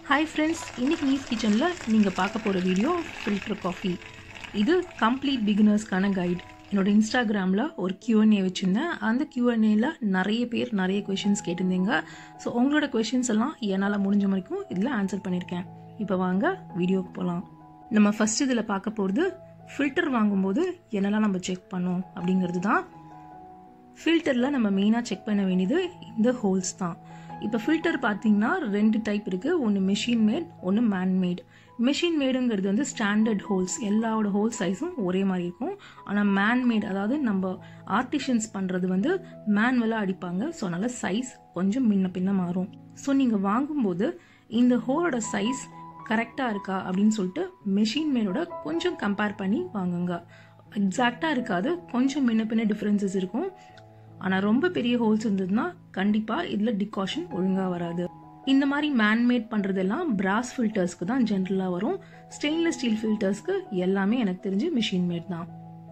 hi friends இன்னைக்கு news கிச்சனில் நீங்கள் பார்க்க போகிற வீடியோ ஃபில்டர் காஃபி இது கம்ப்ளீட் பிகினர்ஸ்க்கான கைட் என்னோட இன்ஸ்டாகிராமில் ஒரு Q&A வச்சுருந்தேன் அந்த Q&Aல நிறைய பேர் நிறைய கொஷின்ஸ் கேட்டிருந்தீங்க ஸோ உங்களோட கொஷின்ஸ் எல்லாம் என்னால் முடிஞ்ச வரைக்கும் இதில் ஆன்சர் பண்ணியிருக்கேன் இப்போ வாங்க வீடியோக்கு போகலாம் நம்ம ஃபஸ்ட் இதில் பார்க்க போகிறது ஃபில்டர் வாங்கும்போது என்னெல்லாம் நம்ம செக் பண்ணோம் அப்படிங்கிறது தான் ஃபில்டரில் நம்ம மெயினாக செக் பண்ண வேண்டியது இந்த ஹோல்ஸ் தான் இப்போ ஃபில்டர் பார்த்தீங்கன்னா ரெண்டு டைப் இருக்குது ஒன்று மெஷின் மேட் ஒன்று மேன் மேட் மெஷின் மேடுங்கிறது வந்து ஸ்டாண்டர்ட் ஹோல்ஸ் எல்லாவோட ஹோல் சைஸும் ஒரே மாதிரி இருக்கும் ஆனால் மேன் மேட் அதாவது நம்ம ஆர்டிஷியன்ஸ் பண்ணுறது வந்து மேனுவலாக அடிப்பாங்க ஸோ அதனால் சைஸ் கொஞ்சம் முன்ன பின்ன மாறும் ஸோ நீங்கள் வாங்கும்போது இந்த ஹோலோட சைஸ் கரெக்டாக இருக்கா அப்படின்னு சொல்லிட்டு மெஷின் மேடோட கொஞ்சம் கம்பேர் பண்ணி வாங்குங்க எக்ஸாக்டாக இருக்காது கொஞ்சம் முன்ன பின்ன டிஃப்ரென்சஸ் இருக்கும் ஆனால் ரொம்ப பெரிய ஹோல்ஸ் இருந்ததுன்னா கண்டிப்பாக இதில் டிகாஷன் ஒழுங்காக வராது இந்த மாதிரி மேன்மேட் பண்ணுறதெல்லாம் பிராஸ் ஃபில்டர்ஸ்க்கு தான் ஜென்ரலாக வரும் ஸ்டெயின்லெஸ் ஸ்டீல் ஃபில்டர்ஸ்க்கு எல்லாமே எனக்கு தெரிஞ்சு மிஷின் மேட் தான்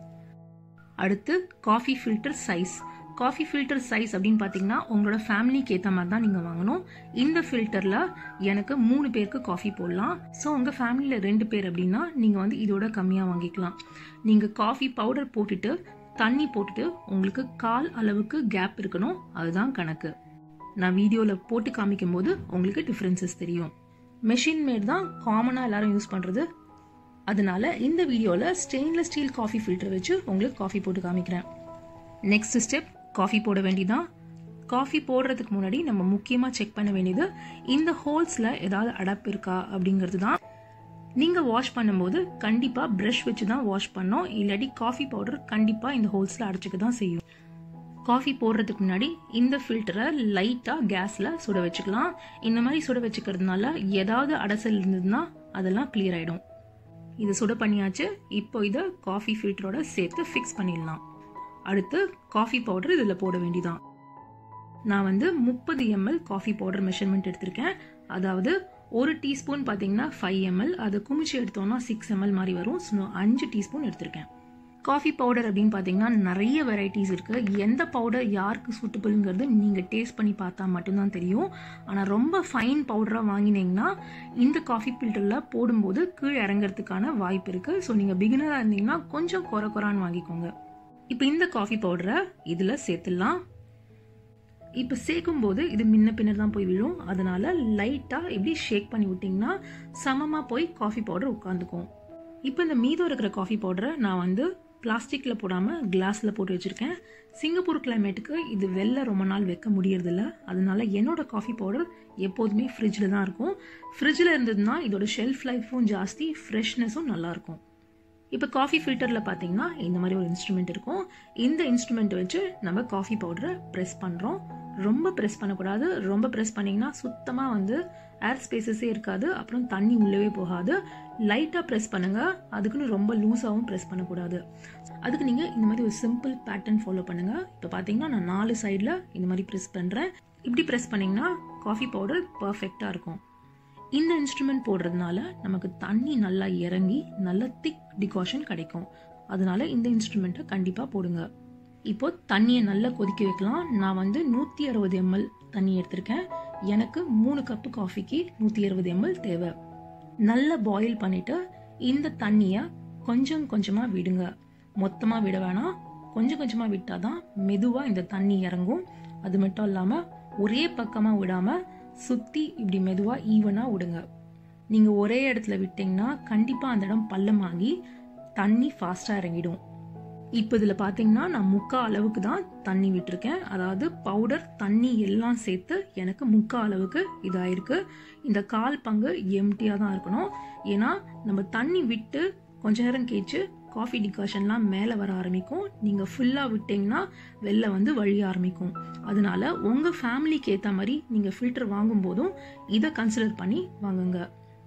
அடுத்து coffee filter size coffee filter size அப்படின்னு பார்த்தீங்கன்னா உங்களோட ஃபேமிலிக்கு ஏற்ற மாதிரி தான் நீங்கள் வாங்கணும் இந்த ஃபில்டரில் எனக்கு மூணு பேருக்கு காஃபி போடலாம் ஸோ உங்கள் ஃபேமிலியில் ரெண்டு பேர் அப்படின்னா நீங்கள் வந்து இதோட கம்மியாக வாங்கிக்கலாம் நீங்கள் காஃபி பவுடர் போட்டுட்டு தண்ணி போட்டுட்டு உங்களுக்கு கால் அளவுக்கு கேப் இருக்கணும் அதுதான் கணக்கு நான் வீடியோவில் போட்டு காமிக்கும் போது உங்களுக்கு டிஃப்ரென்சஸ் தெரியும் மெஷின் மேட் தான் காமனாக எல்லாரும் யூஸ் பண்ணுறது அதனால இந்த வீடியோவில் ஸ்டெயின்லெஸ் ஸ்டீல் காஃபி ஃபில்டர் வச்சு உங்களுக்கு காஃபி போட்டு காமிக்கிறேன் நெக்ஸ்ட் ஸ்டெப் காஃபி போட வேண்டியதான் காஃபி போடுறதுக்கு முன்னாடி நம்ம முக்கியமாக செக் பண்ண வேண்டியது இந்த ஹோல்ஸில் ஏதாவது அடப்பு இருக்கா அப்படிங்கிறது தான் நீங்கள் வாஷ் பண்ணும்போது கண்டிப்பாக ப்ரஷ் வச்சு தான் வாஷ் பண்ணோம் இல்லாட்டி காஃபி பவுடர் கண்டிப்பாக இந்த ஹோல்ஸில் அடைச்சிக்க தான் செய்யும் காஃபி போடுறதுக்கு முன்னாடி இந்த ஃபில்டரை லைட்டாக கேஸில் சுட வச்சுக்கலாம் இந்த மாதிரி சுட வச்சுக்கிறதுனால ஏதாவது அடைசல் இருந்ததுன்னா அதெல்லாம் கிளியர் ஆகிடும் இது சுட பண்ணியாச்சு இப்போ இதை காஃபி ஃபில்டரோட சேர்த்து ஃபிக்ஸ் பண்ணிடலாம் அடுத்து காஃபி பவுடர் இதில் போட வேண்டியதான் நான் வந்து முப்பது எம்எல் காஃபி பவுடர் மெஷர்மெண்ட் எடுத்திருக்கேன் அதாவது ஒரு டீஸ்பூன் பார்த்தீங்கன்னா ஃபைவ் எம்எல் அதை குமிச்சு எடுத்தோம்னா சிக்ஸ் எம்எல் மாதிரி வரும் ஸோ அஞ்சு டீஸ்பூன் எடுத்திருக்கேன் காஃபி பவுடர் அப்படின்னு பார்த்தீங்கன்னா நிறைய வெரைட்டிஸ் இருக்குது எந்த பவுடர் யாருக்கு சூட்டபிள்ங்கிறது நீங்கள் டேஸ்ட் பண்ணி பார்த்தா மட்டும்தான் தெரியும் ஆனால் ரொம்ப ஃபைன் பவுடராக வாங்கினீங்கன்னா இந்த காஃபி ஃபில்டரில் போடும்போது கீழே இறங்குறதுக்கான வாய்ப்பு இருக்குது ஸோ நீங்கள் பிகினராக இருந்தீங்கன்னா கொஞ்சம் குறை குறான்னு வாங்கிக்கோங்க இப்போ இந்த காஃபி பவுடரை இதில் சேர்த்துடலாம் இப்போ சேர்க்கும் போது இது முன்ன பின்னர் தான் போய் விழும் அதனால லைட்டாக இப்படி ஷேக் பண்ணி விட்டிங்கன்னா சமமாக போய் காஃபி பவுடர் உட்காந்துக்கும் இப்போ இந்த மீதம் இருக்கிற காஃபி பவுடரை நான் வந்து பிளாஸ்டிக்கில் போடாமல் கிளாஸில் போட்டு வச்சுருக்கேன் சிங்கப்பூர் கிளைமேட்டுக்கு இது வெளில ரொம்ப நாள் வைக்க முடியறதில்ல அதனால என்னோட காஃபி பவுடர் எப்போதுமே ஃப்ரிட்ஜில் தான் இருக்கும் ஃப்ரிட்ஜில் இருந்ததுன்னா இதோட ஷெல்ஃப் லைஃப்பும் ஜாஸ்தி ஃப்ரெஷ்னஸும் நல்லாயிருக்கும் இப்போ காஃபி ஃபில்டரில் பார்த்தீங்கன்னா இந்த மாதிரி ஒரு இன்ஸ்ட்ருமெண்ட் இருக்கும் இந்த இன்ஸ்ட்ருமெண்ட் வச்சு நம்ம காஃபி பவுடரை ப்ரெஸ் பண்ணுறோம் ரொம்ப ப்ரெஸ் பண்ணக்கூடாது ரொம்ப ப்ரெஸ் பண்ணிங்கன்னா சுத்தமாக வந்து ஏர் ஸ்பேசஸே இருக்காது அப்புறம் தண்ணி உள்ளவே போகாது லைட்டாக ப்ரெஸ் பண்ணுங்க அதுக்குன்னு ரொம்ப லூஸாகவும் ப்ரெஸ் பண்ணக்கூடாது அதுக்கு நீங்கள் இந்த மாதிரி ஒரு சிம்பிள் பேட்டர்ன் ஃபாலோ பண்ணுங்க இப்போ பார்த்தீங்கன்னா நான் நாலு சைடில் இந்த மாதிரி ப்ரெஸ் பண்ணுறேன் இப்படி ப்ரெஸ் பண்ணிங்கன்னா காஃபி பவுடர் பர்ஃபெக்டாக இருக்கும் இந்த இன்ஸ்ட்ருமெண்ட் போடுறதுனால நமக்கு தண்ணி நல்லா இறங்கி நல்ல திக் டிகாஷன் கிடைக்கும் அதனால இந்த இன்ஸ்ட்ருமெண்ட்டை கண்டிப்பாக போடுங்க இப்போ தண்ணியை நல்லா கொதிக்க வைக்கலாம் நான் வந்து நூற்றி அறுபது எம்எல் தண்ணி எடுத்திருக்கேன் எனக்கு மூணு கப்பு காஃபிக்கு நூற்றி அறுபது எம்எல் தேவை நல்லா பாயில் பண்ணிட்டு இந்த தண்ணியை கொஞ்சம் கொஞ்சமாக விடுங்க மொத்தமாக விட வேணாம் கொஞ்சம் கொஞ்சமாக விட்டால் தான் மெதுவாக இந்த தண்ணி இறங்கும் அது மட்டும் இல்லாமல் ஒரே பக்கமாக விடாமல் சுற்றி இப்படி மெதுவாக ஈவனாக விடுங்க நீங்கள் ஒரே இடத்துல விட்டிங்கன்னா கண்டிப்பாக அந்த இடம் பள்ளமாகி தண்ணி ஃபாஸ்ட்டாக இறங்கிடும் இப்போ இதில் பார்த்தீங்கன்னா நான் முக்கா அளவுக்கு தான் தண்ணி விட்டுருக்கேன் அதாவது பவுடர் தண்ணி எல்லாம் சேர்த்து எனக்கு முக்கா அளவுக்கு இதாயிருக்கு இந்த கால் பங்கு எம்டியாக தான் இருக்கணும் ஏன்னா நம்ம தண்ணி விட்டு கொஞ்ச நேரம் கேச்சு காஃபி டிகாஷன்லாம் மேலே வர ஆரம்பிக்கும் நீங்கள் ஃபுல்லாக விட்டிங்கன்னா வெளில வந்து வழிய ஆரம்பிக்கும் அதனால உங்கள் ஃபேமிலிக்கு ஏற்ற மாதிரி நீங்கள் ஃபில்டர் வாங்கும் போதும் இதை கன்சிடர் பண்ணி வாங்குங்க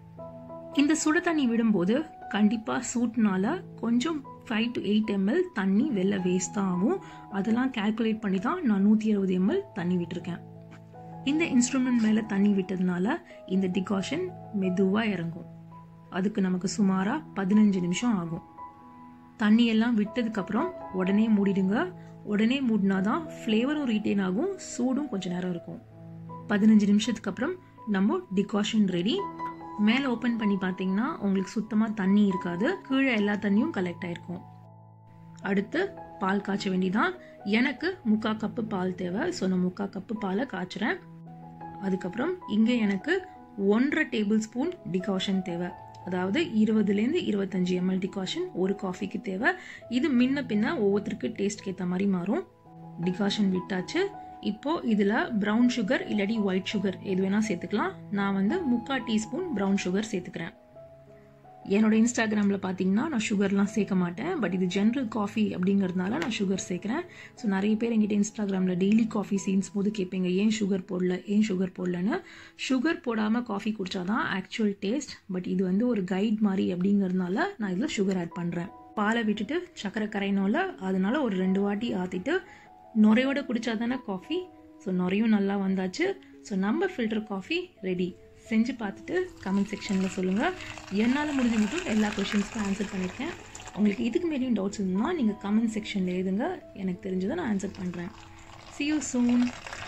இந்த சுட தண்ணி விடும்போது கண்டிப்பாக சூட்னால கொஞ்சம் ஃபைவ் டு எயிட் எம்எல் தண்ணி வெளில வேஸ்ட் தான் ஆகும் அதெல்லாம் கால்குலேட் பண்ணி தான் நான் நூற்றி அறுபது எம்எல் தண்ணி விட்டுருக்கேன் இந்த இன்ஸ்ட்ருமெண்ட் மேலே தண்ணி விட்டதுனால இந்த டிகாஷன் மெதுவாக இறங்கும் அதுக்கு நமக்கு சுமாராக பதினஞ்சு நிமிஷம் ஆகும் தண்ணியெல்லாம் விட்டதுக்கப்புறம் உடனே மூடிடுங்க உடனே மூடினாதான் ஃப்ளேவரும் ரீட்டைன் ஆகும் சூடும் கொஞ்ச நேரம் இருக்கும் பதினஞ்சு நிமிஷத்துக்கு அப்புறம் நம்ம டிகாஷன் ரெடி மேலே ஓப்பன் பண்ணி பார்த்தீங்கன்னா உங்களுக்கு சுத்தமாக தண்ணி இருக்காது கீழே எல்லா தண்ணியும் கலெக்ட் ஆயிருக்கும் அடுத்து பால் காய்ச்ச வேண்டிதான் எனக்கு முக்கா கப்பு பால் தேவை ஸோ நான் முக்கா கப்பு பாலை காய்ச்சுறேன் அதுக்கப்புறம் இங்கே எனக்கு ஒன்றரை டேபிள் ஸ்பூன் டிகாஷன் தேவை அதாவது இருபதுலேருந்து இருபத்தஞ்சி எம்எல் டிகாஷன் ஒரு காஃபிக்கு தேவை இது முன்ன பின்ன ஒவ்வொருத்தருக்கு டேஸ்ட்க்கு ஏற்ற மாதிரி மாறும் டிகாஷன் விட்டாச்சு இப்போ இதில் ப்ரௌன் சுகர் இல்லாட்டி ஒயிட் சுகர் எது வேணால் சேர்த்துக்கலாம் நான் வந்து முக்கால் டீஸ்பூன் ப்ரௌன் சுகர் சேர்த்துக்கிறேன் என்னோட இன்ஸ்டாகிராமில் பார்த்தீங்கன்னா நான் சுகர்லாம் சேர்க்க மாட்டேன் பட் இது ஜென்ரல் காஃபி அப்படிங்கிறதுனால நான் சுகர் சேர்க்குறேன் ஸோ நிறைய பேர் எங்கிட்ட இன்ஸ்டாகிராமில் டெய்லி காஃபி சீன்ஸ் போது கேட்பீங்க ஏன் சுகர் போடல ஏன் சுகர் போடலன்னு சுகர் போடாமல் காஃபி குடிச்சாதான் ஆக்சுவல் டேஸ்ட் பட் இது வந்து ஒரு கைட் மாதிரி அப்படிங்கிறதுனால நான் இதில் சுகர் ஆட் பண்ணுறேன் பாலை விட்டுட்டு சக்கரை கரையணும்ல அதனால ஒரு ரெண்டு வாட்டி ஆற்றிட்டு நுரையோட குடிச்சா தானே காஃபி ஸோ நுரையும் நல்லா வந்தாச்சு ஸோ நம்ம ஃபில்டர் காஃபி ரெடி செஞ்சு பார்த்துட்டு கமெண்ட் செக்ஷனில் சொல்லுங்கள் என்னால் முடிஞ்ச மட்டும் எல்லா கொஷின்ஸ்க்கும் ஆன்சர் பண்ணியிருக்கேன் உங்களுக்கு இதுக்கு மேலேயும் டவுட்ஸ் இருந்ததுன்னா நீங்கள் கமெண்ட் செக்ஷனில் எழுதுங்க எனக்கு தெரிஞ்சதை நான் ஆன்சர் பண்ணுறேன் சி யூ சூன்